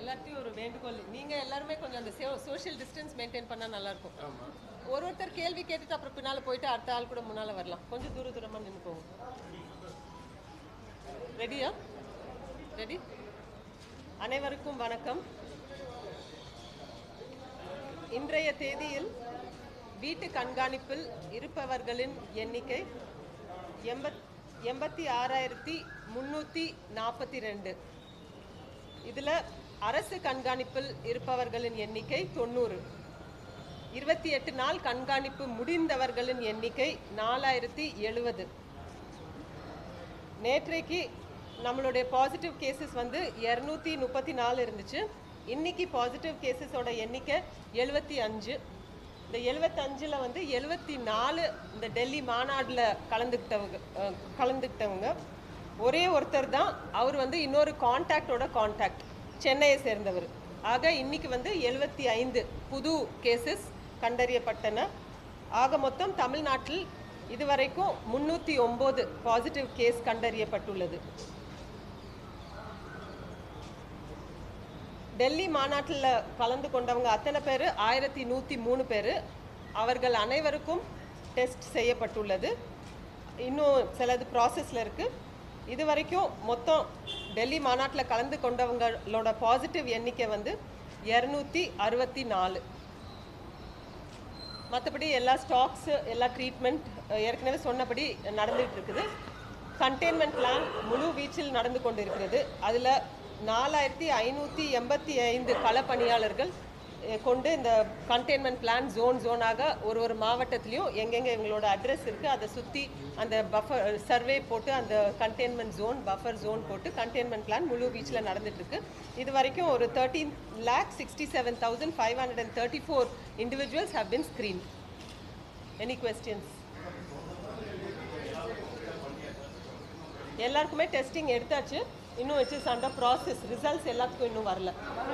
எல்லாத்தையும் ஒரு வேண்டுகோள் நீங்க எல்லாருமே கொஞ்சம் அந்த சோஷியல் டிஸ்டன்ஸ் மெயின்டைன் பண்ணா நல்லா இருக்கும் ஒரு ஒருத்தர் கேள்வி கேட்டுட்டு அப்புறம் பின்னால போயிட்டு அடுத்த ஆள் கூட முன்னால வரலாம் கொஞ்சம் தூர தூரமா நின்று போகும் ரெடியா ரெடி அனைவருக்கும் வணக்கம் இன்றைய தேதியில் வீட்டு கண்காணிப்பில் இருப்பவர்களின் எண்ணிக்கை எண்பத் எண்பத்தி ஆறாயிரத்தி முந்நூற்றி நாற்பத்தி ரெண்டு இதில் அரசு கண்காணிப்பில் இருப்பவர்களின் எண்ணிக்கை தொண்ணூறு இருபத்தி எட்டு நாள் கண்காணிப்பு முடிந்தவர்களின் எண்ணிக்கை நாலாயிரத்தி எழுபது நேற்றைக்கு நம்மளுடைய பாசிட்டிவ் கேசஸ் வந்து இரநூத்தி முப்பத்தி நாலு இருந்துச்சு இன்னைக்கு பாசிட்டிவ் கேசஸோட எண்ணிக்கை எழுபத்தி அஞ்சு இந்த எழுபத்தஞ்சில் வந்து எழுபத்தி நாலு இந்த டெல்லி மாநாட்டில் கலந்துக்கிட்டவங்க அஹ், கலந்துக்கிட்டவங்க ஒரே ஒருத்தர் தான் அவர் வந்து இன்னொரு காண்டாக்டோட காண்டாக்ட் சென்னையை சேர்ந்தவர் ஆக இன்னைக்கு வந்து எழுபத்தி ஐந்து புது கேசஸ் கண்டறியப்பட்டன ஆக மொத்தம் தமிழ்நாட்டில் இதுவரைக்கும் முன்னூற்றி ஒம்பது பாசிட்டிவ் கேஸ் கண்டறியப்பட்டுள்ளது டெல்லி மாநாட்டில் கலந்து கொண்டவங்க அத்தனை பேர் ஆயிரத்தி நூற்றி மூணு பேர் அவர்கள் அனைவருக்கும் டெஸ்ட் செய்யப்பட்டுள்ளது இன்னும் சிலது ப்ராசஸில் இருக்குது இது வரைக்கும் மொத்தம் டெல்லி மாநாட்டில் கலந்து கொண்டவங்களோட பாசிட்டிவ் எண்ணிக்கை வந்து இரநூத்தி அறுபத்தி நாலு மற்றபடி எல்லா ஸ்டாக்ஸு எல்லா ட்ரீட்மெண்ட் ஏற்கனவே சொன்னபடி நடந்துகிட்டு இருக்குது கண்டெய்ன்மெண்ட் பிளான் முழு வீச்சில் நடந்து கொண்டிருக்கிறது அதில் நாலாயிரத்தி ஐநூற்றி எண்பத்தி ஐந்து களப்பணியாளர்கள் அஹ், கொண்டு இந்த கண்டெய்ன்மெண்ட் பிளான் ஜோன் ஜோனாக ஒரு ஒரு மாவட்டத்திலையும் எங்கெங்கே இவங்களோட அட்ரஸ் இருக்குது அதை சுற்றி அந்த பஃபர் சர்வே போட்டு அந்த கண்டெய்ன்மெண்ட் ஜோன் பஃபர் ஜோன் போட்டு கண்டெய்ன்மெண்ட் பிளான் முழு வீச்சில் நடந்துட்டுருக்கு இது வரைக்கும் ஒரு thirteen lakh sixty seven thousand five hundred and thirty four individuals have been screen any questions எல்லாருக்குமே டெஸ்டிங் எடுத்தாச்சு இன்னும் வச்சு சண்டை ப்ராசஸ் ரிசல்ட்ஸ் எல்லாத்துக்கும் இன்னும் வரல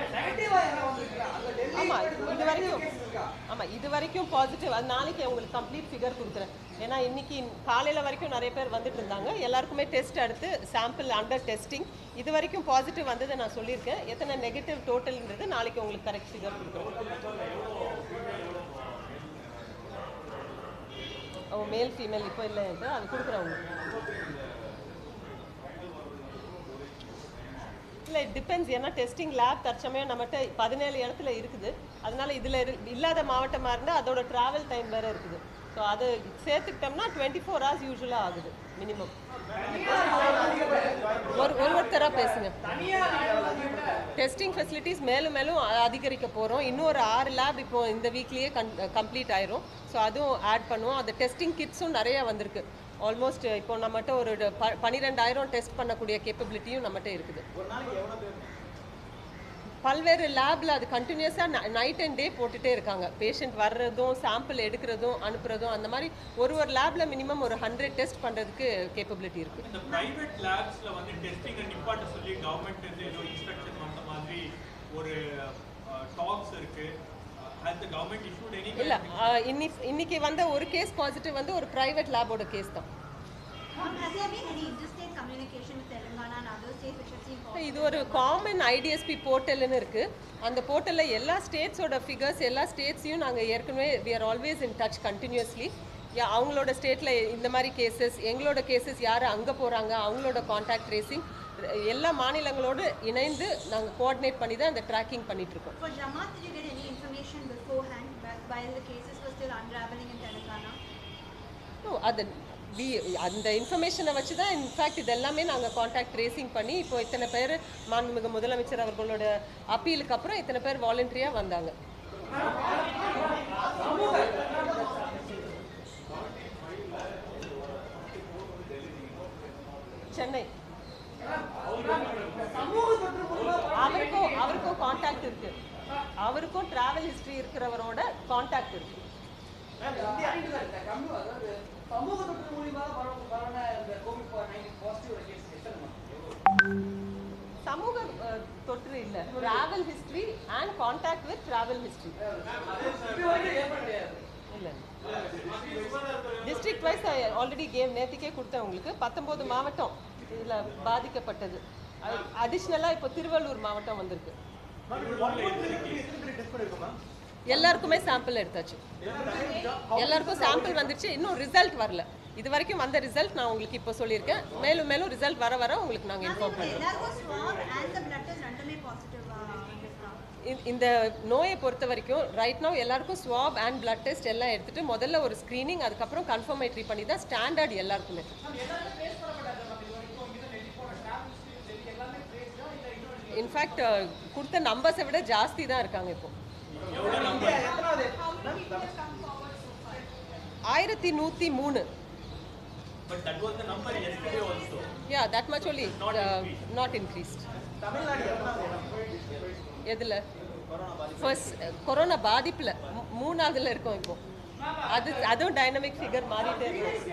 ஆமாம் இது வரைக்கும் ஆமாம் இது வரைக்கும் பாசிட்டிவ் அது நாளைக்கு உங்களுக்கு கம்ப்ளீட் ஃபிகர் கொடுக்குறேன் ஏன்னா இன்னைக்கு காலையில் வரைக்கும் நிறைய பேர் வந்துட்டு இருந்தாங்க எல்லாருக்குமே டெஸ்ட் எடுத்து சாம்பிள் அண்டர் டெஸ்டிங் இது வரைக்கும் பாசிட்டிவ் வந்ததை நான் சொல்லியிருக்கேன் எத்தனை நெகட்டிவ் டோட்டல்ன்றது நாளைக்கு உங்களுக்கு கரெக்ட் ஃபிகர் கொடுக்குறேன் ஓ மேல் ஃபீமேல் இப்போ இல்லை என்று அது கொடுக்குறேன் உங்களுக்கு இல்லை டிபெண்ட்ஸ் ஏன்னா டெஸ்டிங் லேப் தற்சமயம் நம்மகிட்ட பதினேழு இடத்துல இருக்குது அதனால இதில் இல்லாத மாவட்டமாக இருந்தால் அதோட ட்ராவல் டைம் வேறு இருக்குது ஸோ அது சேர்த்துக்கிட்டோம்னா டுவெண்ட்டி ஃபோர் ஹவர்ஸ் யூஸ்வலாக ஆகுது மினிமம் ஒரு ஒரு ஒருத்தராக பேசுங்க டெஸ்டிங் ஃபெசிலிட்டிஸ் மேலும் மேலும் அ- அதிகரிக்க போகிறோம் இன்னும் ஒரு ஆறு லேப் இப்போ இந்த வீக்லேயே கன் கம்ப்ளீட் ஆயிரும் ஸோ அதுவும் ஆட் பண்ணுவோம் அந்த டெஸ்டிங் கிட்ஸும் நிறையா வந்திருக்கு ஆல்மோஸ்ட் இப்போ நம்மகிட்ட ஒரு ப பன்னிரெண்டாயிரம் டெஸ்ட் பண்ணக்கூடிய கேப்பபிலிட்டியும் நம்மகிட்ட இருக்குது பல்வேறு லேப்ல அது கண்டினியூஸாக நைட் அண்ட் டே போட்டுட்டே இருக்காங்க பேஷண்ட் வர்றதும் சாம்பிள் எடுக்கிறதும் அனுப்புறதும் அந்த மாதிரி ஒரு ஒரு லேப்ல மினிமம் ஒரு ஹண்ட்ரட் டெஸ்ட் பண்ணுறதுக்கு கேப்பபிலிட்டி இருக்குது இந்த பிரைவேட் லேப்ஸ்ல வந்து டெஸ்டிங் நிப்பாட்ட சொல்லி கவர்மெண்ட் இருந்து ஏதோ இன்ஸ்ட்ரக்ஷன் வந்த மாதிரி ஒரு டாக்ஸ் இருக்கு has the government issued any இல்ல இன்னைக்கு இன்னைக்கு வந்த ஒரு கேஸ் பாசிட்டிவ் வந்து ஒரு பிரைவேட் லேபோட கேஸ் தான் Ma'am, has there been any interstate communication with Telangana and other states which have seen positive? இது ஒரு காமன் ஐடிஎஸ்பி போர்ட்டல்னு இருக்கு அந்த போர்ட்டலில் எல்லா ஸ்டேட்ஸோட ஃபிகர்ஸ் எல்லா ஸ்டேட்ஸையும் நாங்கள் ஏற்கனவே we are always in touch continuously அவங்களோட ஸ்டேட்டில் இந்த மாதிரி கேசஸ் எங்களோட கேசஸ் யார் அங்கே போகிறாங்க அவங்களோட காண்டாக்ட் ட்ரேசிங் எல்லா மாநிலங்களோடு இணைந்து நாங்கள் கோஆர்டினேட் பண்ணி தான் அந்த ட்ராக்கிங் பண்ணிட்டு இருக்கோம் For Jamaat, did you get any information beforehand wh- while the cases were still unraveling in Telangana? ஓ அது வி அந்த இன்ஃபர்மேஷனை வச்சு தான் இன்ஃபேக்ட் இது எல்லாமே நாங்கள் காண்டாக்ட் ட்ரேசிங் பண்ணி இப்போ இத்தனை பேர் மாண்புமிகு முதலமைச்சர் அவர்களோட அப்பீலுக்கு அப்புறம் இத்தனை பேர் வாலண்டரியாக வந்தாங்க சென்னை அவருக்கும் அவருக்கும் காண்டாக்ட் இருக்கு அவருக்கும் டிராவல் ஹிஸ்டரி இருக்கிறவரோட காண்டாக்ட் இருக்கு சமூக தொற்று மூலியமாக பரவ பரவன இந்த கோவிட் நைன்டீன் பாசிட்டிவ் கேஸ் எத்தனை சமூக அஹ், தொற்று இல்ல travel history and contact with travel history இது வரைக்கும் ஏற்பட கிடையாது இல்ல டிஸ்ட்ரிக்ட் வைஸ் ஆல்ரெடி கேம் நேற்றுக்கே கொடுத்தேன் உங்களுக்கு பத்தொம்போது மாவட்டம் இதில் பாதிக்கப்பட்டது அடிஷ்னலாக இப்போ திருவள்ளூர் மாவட்டம் வந்திருக்கு எல்லாருக்குமே சாம்பிள் எடுத்தாச்சு எல்லாருக்கும் சாம்பிள் வந்துருச்சு இன்னும் ரிசல்ட் வரல இது வரைக்கும் வந்த ரிசல்ட் நான் உங்களுக்கு இப்போ சொல்லியிருக்கேன் மேலும் மேலும் ரிசல்ட் வர வர உங்களுக்கு நாங்கள் இன்ஃபார்ம் பண்ணுறோம் எல்லாருக்கும் swab and the blood test ரெண்டுமே positive ஆ இருக்கா? இந்த- இந்த நோயை பொறுத்த வரைக்கும் ரைட் now எல்லாருக்கும் ஸ்வாப் அண்ட் blood டெஸ்ட் எல்லாம் எடுத்துட்டு முதல்ல ஒரு ஸ்க்ரீனிங் அதுக்கப்புறம் கன்ஃபர்மேட்டரி பண்ணி தான் ஸ்டாண்டர்ட் எல்லாருக்குமே இன்ஃபேக்ட் கொடுத்த நம்பர்ஸை விட ஜாஸ்தி தான் இருக்காங்க இப்போ ஆயிரத்தி நூற்றி மூணு But that was the number yesterday also. Yeah that much only not increased எதில் ஃபர்ஸ்ட் கொரோனா பாதிப்பில் மூணாவதுல இருக்கோம் இப்போ அது அதுவும் டைனமிக் ஃபிகர் மாறிட்டே இருக்கும்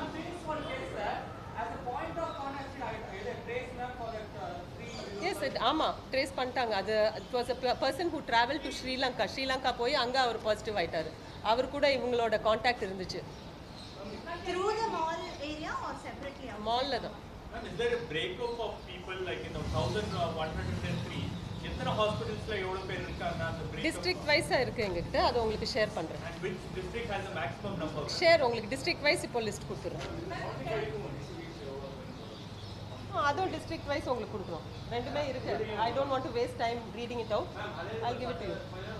எஸ் இட் ஆமாம் ட்ரேஸ் பண்ணிட்டாங்க அது it was a person who travel to Sri Lanka Sri Lanka போய் அங்கே அவர் பாசிட்டிவ் ஆயிட்டாரு அவர் கூட இவங்களோட காண்டாக்ட் இருந்துச்சு Through the mall area or separately? out? மாலில் தான் Ma'am, is there a breakup of people like in the 1103? எத்தனை ஹாஸ்பிட்டல்ஸ்ல எவ்வளவு பேர் இருக்காங்க அந்த breakup? டிஸ்ட்ரிக்ட் வைஸாக இருக்குது எங்ககிட்ட அதை உங்களுக்கு ஷேர் பண்ணுறேன் And which district has the maximum number? Share உங்களுக்கு டிஸ்ட்ரிக்ட் வைஸ் இப்போ லிஸ்ட் கொடுத்துருவோம் அதுவும் டிஸ்ட்ரிக்ட் வைஸ் உங்களுக்கு கொடுக்குறோம் ரெண்டுமே இருக்கு I don't want to waste time reading it out I give it you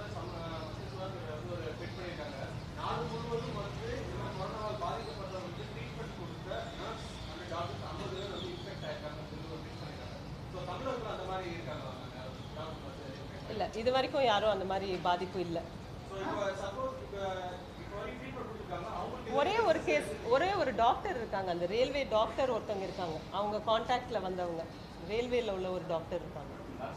இல்லை இது வரைக்கும் யாரும் அந்த மாதிரி பாதிப்பு இல்லை ஒரே ஒரு கேஸ் ஒரே ஒரு டாக்டர் இருக்காங்க அந்த ரயில்வே டாக்டர் ஒருத்தவங்க இருக்காங்க அவங்க காண்டாக்ட்ல வந்தவங்க ரயில்வேல உள்ள ஒரு டாக்டர் இருக்காங்க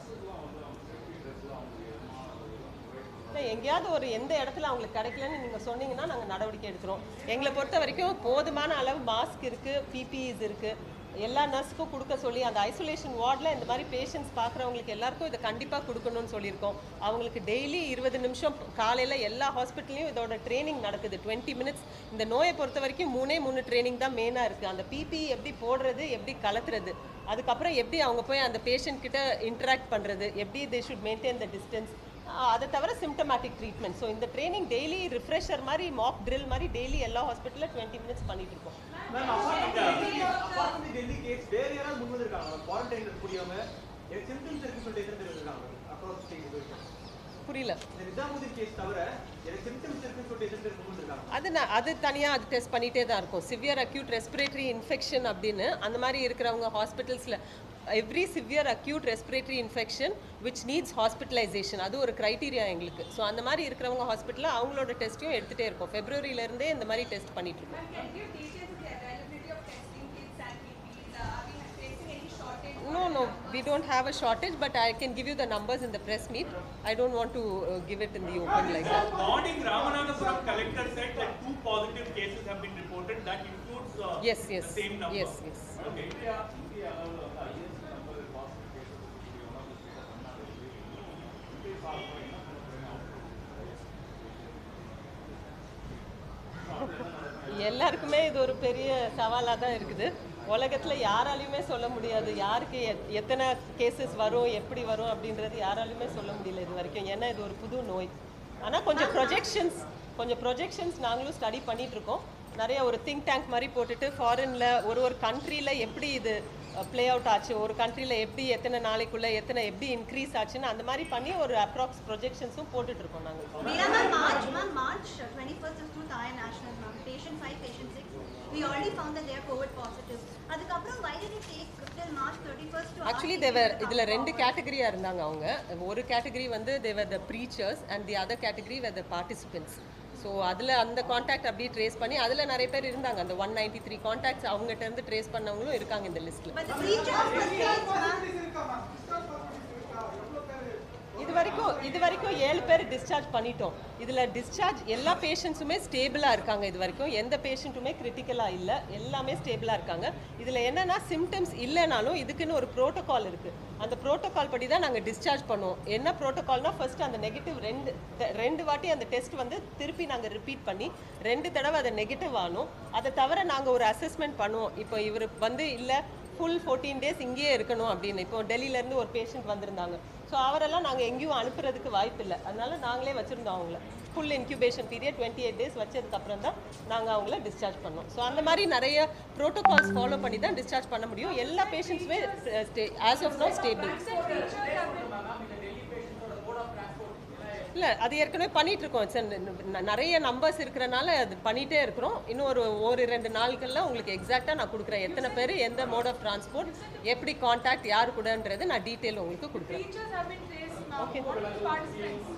இல்லை, எங்கேயாவது ஒரு எந்த இடத்துல அவங்களுக்கு கிடைக்கலன்னு நீங்கள் சொன்னீங்கன்னா நாங்கள் நடவடிக்கை எடுக்கிறோம் எங்களை பொறுத்த வரைக்கும் போதுமான அளவு மாஸ்க் இருக்குது பிபிஇஸ் இருக்குது எல்லா நர்ஸுக்கும் கொடுக்க சொல்லி அந்த ஐசோலேஷன் வார்டில் இந்த மாதிரி பேஷண்ட்ஸ் பார்க்குறவங்களுக்கு எல்லாருக்கும் இதை கண்டிப்பாக கொடுக்கணும்னு சொல்லியிருக்கோம் அவங்களுக்கு டெய்லி இருபது நிமிஷம் காலையில் எல்லா ஹாஸ்பிட்டல்லையும் இதோட ட்ரைனிங் நடக்குது டுவெண்ட்டி மினிட்ஸ் இந்த நோயை பொறுத்த வரைக்கும் மூணே மூணு ட்ரைனிங் தான் மெயினாக இருக்குது அந்த பிபி எப்படி போடுறது எப்படி கலத்துறது அதுக்கப்புறம் எப்படி அவங்க போய் அந்த பேஷண்ட் கிட்ட இன்டராக்ட் பண்ணுறது எப்படி they should maintain the distance அதை தவிர சிம்டமேட்டிக் ட்ரீட்மெண்ட் ஸோ இந்த ட்ரைனிங் டெய்லி ரிஃப்ரெஷர் மாதிரி மாக் ட்ரில் மாதிரி டெய்லி எல்லா ஹாஸ்பிட்டலில் டுவெண்ட்டி மினிட்ஸ் பண்ணிட்டு இருக்கோம் apart from the Delhi case, வேற யாராவது முன் வந்திருக்காங்க குவாரண்டைன் இருக்கக்கூடியவங்க எனக்கு சிம்டம்ஸ் இருக்கு சொல்லிட்டு எத்தனை பேர் இருக்காங்க அக்ராஸ் ஸ்டேட் புரியல இந்த நிஜாமுதீன் கேஸ் தவிர எனக்கு சிம்டம்ஸ் இருக்குன்னு சொல்லிட்டு எத்தனை பேர் முன் வந்திருக்காங்க அது நான் அது தனியாக அது டெஸ்ட் பண்ணிகிட்டே தான் இருக்கும் சிவியர் அக்யூட் ரெஸ்பிரேட்டரி இன்ஃபெக்ஷன் அப்படின்னு அந்த மாதிரி இருக்கிறவங்க ஹாஸ்பிட்டல்ஸில் every severe acute respiratory infection which needs hospitalization அது ஒரு க்ரைட்டீரியா எங்களுக்கு ஸோ அந்த மாதிரி இருக்கிறவங்க ஹாஸ்பிட்டலில் அவங்களோட டெஸ்ட்டையும் எடுத்துகிட்டே இருக்கோம் ஃபெப்ரவரியிலேருந்தே இந்த மாதிரி டெஸ்ட் பண்ணிட்டு இருக்கோம் Can you details of the availability of testing kits and PPEs? Uh, Are we facing any shortage? No, no, we don't have a shortage, but I can give you the numbers in the press meet. I don't want to uh, give it in the open like that. Morning, Ramanathapuram collector said that two positive cases have been reported. That includes uh, Yes, yes. the same number. Yes, yes. Okay. எல்லாருக்குமே இது ஒரு பெரிய சவாலாக தான் இருக்குது உலகத்தில் யாராலையுமே சொல்ல முடியாது யாருக்கு எத்- எத்தனை கேசஸ் வரும் எப்படி வரும் அப்படின்றது யாராலையுமே சொல்ல முடியல இது வரைக்கும் ஏன்னா இது ஒரு புது நோய் ஆனால் கொஞ்சம் ப்ரொஜெக்ஷன்ஸ் கொஞ்சம் ப்ரொஜெக்ஷன்ஸ் நாங்களும் ஸ்டடி பண்ணிட்டு இருக்கோம் நிறைய ஒரு திங்க் டேங்க் மாதிரி போட்டுட்டு ஃபாரின்ல ஒரு ஒரு கண்ட்ரியில் எப்படி இது ப்ளே அவுட் ஆச்சு ஒரு கண்ட்ரியில் எப்படி எத்தனை நாளைக்குள்ள எத்தனை எப்படி இன்க்ரீஸ் ஆச்சுன்னு அந்த மாதிரி பண்ணி ஒரு அப்ராக்ஸ் ப்ரொஜெக்ஷன்ஸும் போட்டுட்டு இருக்கோம் நாங்கள் Meera ma'am, March, ma'am, March uh, 21st is through Thai National, ma'am. Patient 5, patient 6. We already found that they are COVID positive. அதுக்கப்புறம் why did it take till March 31st to actually ask they were people to இதில் come ரெண்டு forward? கேட்டகரியாக இருந்தாங்க அவங்க ஒரு category வந்து they were the preachers and the other category where the participants so அதில் அந்த காண்டாக்ட் அப்படியே ட்ரேஸ் பண்ணி அதில் நிறைய பேர் இருந்தாங்க அந்த ஒன் நைன்டி த்ரீ காண்டாக்ட்ஸ் அவங்ககிட்ட இருந்து ட்ரேஸ் பண்ணவங்களும் இருக்காங்க இந்த லிஸ்ட்டில் But the preachers were saying, ma'am, இது வரைக்கும் இது வரைக்கும் ஏழு பேர் டிஸ்சார்ஜ் பண்ணிட்டோம் இதில் டிஸ்சார்ஜ் எல்லா பேஷண்ட்ஸுமே ஸ்டேபிளாக இருக்காங்க இது வரைக்கும் எந்த பேஷண்ட்டுமே கிரிட்டிக்கலாக இல்லை எல்லாமே ஸ்டேபிளாக இருக்காங்க இதில் என்னன்னா சிம்டம்ஸ் இல்லைனாலும் இதுக்குன்னு ஒரு ப்ரோட்டோகால் இருக்குது அந்த ப்ரோட்டோகால் படி தான் நாங்கள் டிஸ்சார்ஜ் பண்ணுவோம் என்ன ப்ரோட்டோகால்னா ஃபர்ஸ்ட் அந்த நெகட்டிவ் ரெண்டு த- ரெண்டு வாட்டி அந்த டெஸ்ட் வந்து திருப்பி நாங்கள் ரிப்பீட் பண்ணி ரெண்டு தடவை அதை நெகட்டிவ் ஆனும் அதை தவிர நாங்கள் ஒரு அசஸ்மெண்ட் பண்ணுவோம் இப்போ இவர் வந்து இல்லை ஃபுல் ஃபோர்டீன் டேஸ் இங்கேயே இருக்கணும் அப்படின்னு இப்போ டெல்லியிலேருந்து ஒரு பேஷண்ட் வந்திருந்தாங்க ஸோ அவரெல்லாம் நாங்கள் எங்கேயும் அனுப்புறதுக்கு வாய்ப்பு இல்லை அதனால நாங்களே வச்சுருந்தோம் அவங்கள full incubation period twenty eight days வச்சதுக்கப்புறம் தான் நாங்கள் அவங்கள டிஸ்சார்ஜ் பண்ணோம் ஸோ அந்த மாதிரி நிறைய ப்ரோட்டோகால்ஸ் ஃபாலோ பண்ணி தான் டிஸ்சார்ஜ் பண்ண முடியும் எல்லா பேஷண்ட்ஸுமே ஆஸ் ஆஃப் நோ ஸ்டேபிள் இல்லை அது ஏற்கனவே பண்ணிட்டு இருக்கோம் சார் ந- நிறைய நம்பர்ஸ் இருக்கிறனால அது பண்ணிட்டே இருக்கிறோம் இன்னும் ஒரு ஒரு ரெண்டு நாட்களில் உங்களுக்கு எக்ஸாக்டாக நான் கொடுக்குறேன் எத்தனை பேர் எந்த மோட் ஆஃப் டிரான்ஸ்போர்ட் எப்படி காண்டாக்ட் யார் கூடன்றது நான் டீட்டெயில் உங்களுக்கு கொடுக்குறேன் Teachers have been traced now. Okay. What about participants?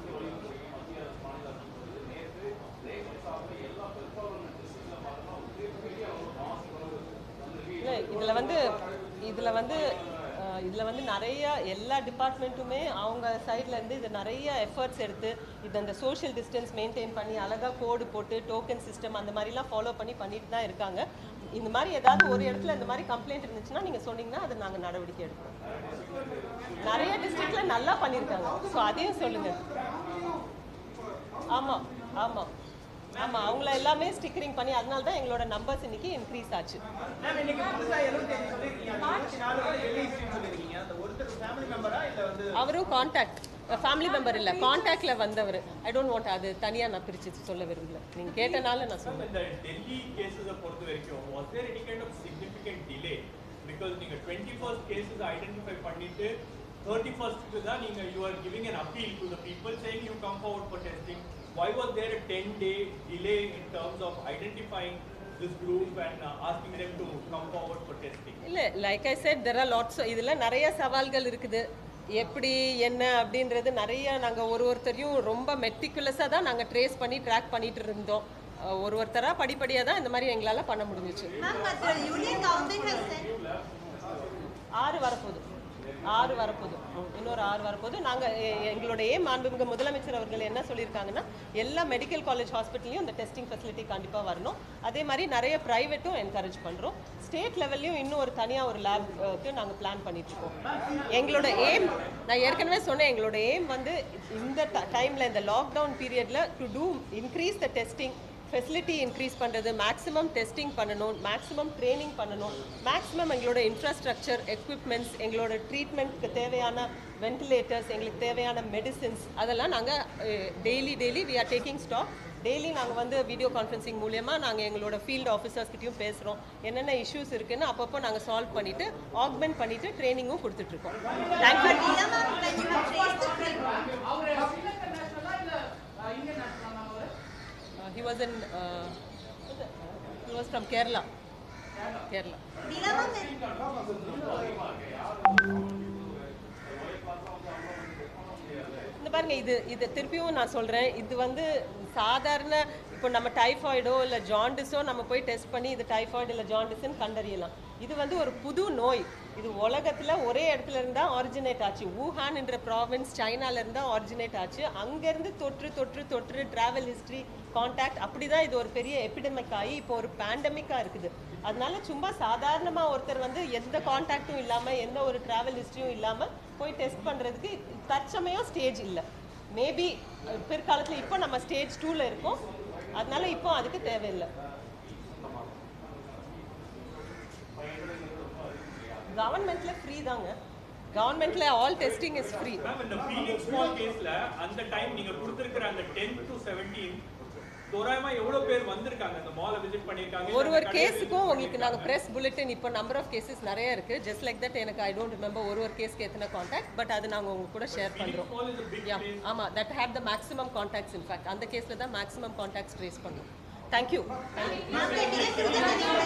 இல்லை இதில் வந்து இதில் வந்து அஹ், இதில் வந்து நிறைய எல்லா டிபார்ட்மெண்ட்டுமே அவங்க சைடுல இருந்து இது நிறைய எஃபர்ட்ஸ் எடுத்து இது அந்த சோஷியல் டிஸ்டன்ஸ் மெயின்டைன் பண்ணி அழகாக கோடு போட்டு டோக்கன் சிஸ்டம் அந்த மாதிரிலாம் ஃபாலோ பண்ணி பண்ணிட்டு தான் இருக்காங்க இந்த மாதிரி ஏதாவது ஒரு இடத்துல இந்த மாதிரி கம்ப்ளைண்ட் இருந்துச்சுன்னா நீங்கள் சொன்னீங்கன்னா அதை நாங்கள் நடவடிக்கை எடுப்போம் நிறைய டிஸ்ட்ரிக்ட்ல நல்லா பண்ணியிருக்காங்க ஸோ அதையும் சொல்லுங்கள் ஆமாம் ஆமாம் ஆமாம் அவங்கள எல்லாமே ஸ்டிக்கரிங் பண்ணி அதனால தான் எங்களோட நம்பர்ஸ் இன்னைக்கு இன்க்ரீஸ் ஆச்சு மேம் இன்னைக்கு புதுசா எழுபத்தி அஞ்சு சொல்லிருக்கீங்க இருபத்தி நாலு வந்து டெல்லி ஹிஸ்ட்ரி சொல்லிருக்கீங்க அந்த ஒருத்தர் ஃபேமிலி மெம்பரா இல்ல வந்து அவரும் காண்டாக்ட் ஃபேமிலி மெம்பர் இல்லை காண்டாக்டில் வந்தவர் ஐ டோன்ட் வாண்ட் அது தனியாக நான் பிரித்து சொல்ல விரும்பல நீங்கள் கேட்டனால நான் சொன்னேன் இந்த டெல்லி கேசஸை பொறுத்த வரைக்கும் was there any kind of significant delay because நீங்க டுவெண்ட்டி ஃபர்ஸ்ட் கேசஸ் ஐடென்டிஃபை பண்ணிட்டு தேர்ட்டி ஃபர்ஸ்ட்க்கு தான் நீங்க you are giving an appeal to the people saying you come forward for testing why was there a 10 day delay in terms of identifying this group and uh, asking them to come forward for testing இல்லை like I said there are lots இதில் நிறைய சவால்கள் இருக்குது எப்படி என்ன அப்படின்றது நிறைய நாங்கள் ஒரு ஒருத்தரையும் ரொம்ப மெட்டிகுலஸாக தான் நாங்கள் ட்ரேஸ் பண்ணி ட்ராக் பண்ணிட்டு இருந்தோம் அஹ் ஒரு ஒருத்தராக படிப்படியாக தான் இந்த மாதிரி எங்களால் பண்ண முடிஞ்சிச்சு Ma'am, but the union government has said ஆறு வரப்போகுது ஆறு வரப்போகுது இன்னொரு ஆறு வரப்போகுது நாங்கள் எங்களுடைய மாண்புமிகு முதலமைச்சர் அவர்கள் என்ன சொல்லியிருக்காங்கன்னா எல்லா மெடிக்கல் காலேஜ் ஹாஸ்பிட்டல்லையும் இந்த டெஸ்டிங் ஃபெசிலிட்டி கண்டிப்பாக வரணும் அதே மாதிரி நிறைய ப்ரைவேட்டும் என்கரேஜ் பண்ணுறோம் ஸ்டேட் லெவல்லையும் இன்னும் ஒரு தனியாக ஒரு லேப்க்கு நாங்கள் பிளான் பண்ணிட்டுருக்கோம் எங்களோட எய்ம் நான் ஏற்கனவே சொன்னேன் எங்களோட எய்ம் வந்து இந்த டைமில் இந்த lockdown period to do increase the testing facility increase பண்ணுறது மேக்ஸிமம் டெஸ்டிங் பண்ணணும் மேக்ஸிமம் ட்ரைனிங் பண்ணணும் மேக்ஸிமம் எங்களோட இன்ஃப்ராஸ்ட்ரக்சர் எக்யூப்மெண்ட்ஸ் எங்களோட ட்ரீட்மெண்ட்க்கு தேவையான வென்டிலேட்டர்ஸ் எங்களுக்கு தேவையான மெடிசின்ஸ் அதெல்லாம் நாங்கள் daily daily we are taking stock daily நாங்கள் வந்து வீடியோ கான்ஃபரன்சிங் மூலியமாக நாங்கள் எங்களோட ஃபீல்டு ஆஃபீஸர்ஸ்கிட்டையும் பேசுகிறோம் என்னென்ன இஷ்யூஸ் இருக்குன்னு அப்பப்போ நாங்கள் சால்வ் பண்ணிவிட்டு ஆக்மெண்ட் பண்ணிவிட்டு ட்ரைனிங்கும் கொடுத்துட்ருக்கோம் thank you But Leela ma'am, when you have traced the treatment, he was in uh, he was from Kerala Kerala Leela ma'am, when- இந்த பாருங்க இது இது திருப்பியும் நான் சொல்றேன் இது வந்து சாதாரண இப்போ நம்ம டைஃபாய்டோ இல்லை ஜாண்டிஸோ நம்ம போய் டெஸ்ட் பண்ணி இது டைஃபாய்டு இல்லை ஜாண்டிஸ்ன்னு கண்டறியலாம் இது வந்து ஒரு புது நோய் இது உலகத்தில் ஒரே இடத்துல இருந்தால் ஆரிஜினேட் ஆச்சு வூஹான் என்ற ப்ராவின்ஸ் சைனால இருந்தால் ஆரிஜினேட் ஆச்சு அங்கேருந்து தொற்று தொற்று தொற்று டிராவல் ஹிஸ்ட்ரி காண்டாக்ட் அப்படி தான் இது ஒரு பெரிய எபிடமிக் ஆகி இப்போ ஒரு பேண்டமிக்காக இருக்குது அதனால சும்மா சாதாரணமாக ஒருத்தர் வந்து எந்த காண்டாக்டும் இல்லாமல் எந்த ஒரு டிராவல் ஹிஸ்ட்ரியும் இல்லாமல் போய் டெஸ்ட் பண்ணுறதுக்கு தற்சமயம் ஸ்டேஜ் இல்லை மேபி பிற்காலத்தில் இப்போ நம்ம ஸ்டேஜ் டூவில் இருக்கோம் அதனால இப்போ அதுக்கு தேவையில்லை கவர்மெண்ட்ல ஃப்ரீ தாங்க கவர்மெண்ட்ல all testing is free ma'am இந்த ஃபீனிக்ஸ் ஸ்மால் கேஸ்ல அந்த டைம் நீங்க கொடுத்திருக்கிற அந்த 10 டு 17 தோராயமா எவ்வளவு பேர் வந்திருக்காங்க அந்த மாலை விசிட் பண்ணிருக்காங்க ஒரு ஒரு கேஸுக்கும் உங்களுக்கு நாங்க பிரஸ் புல்லட்டின் இப்போ நம்பர் ஆஃப் கேசஸ் நிறைய இருக்கு ஜஸ்ட் லைக் தட் எனக்கு ஐ டோன்ட் ரிமெம்பர் ஒரு ஒரு கேஸ்க்கு எத்தனை காண்டாக்ட் பட் அது நாங்க உங்க கூட ஷேர் பண்றோம் mall is a big yeah place ஆமா that had the maximum contacts in fact அந்த கேஸ்ல தான் மேக்ஸிமம் காண்டாக்ட்ஸ் ட்ரேஸ் பண்ணோம் thank you thank you ma'am, the DSS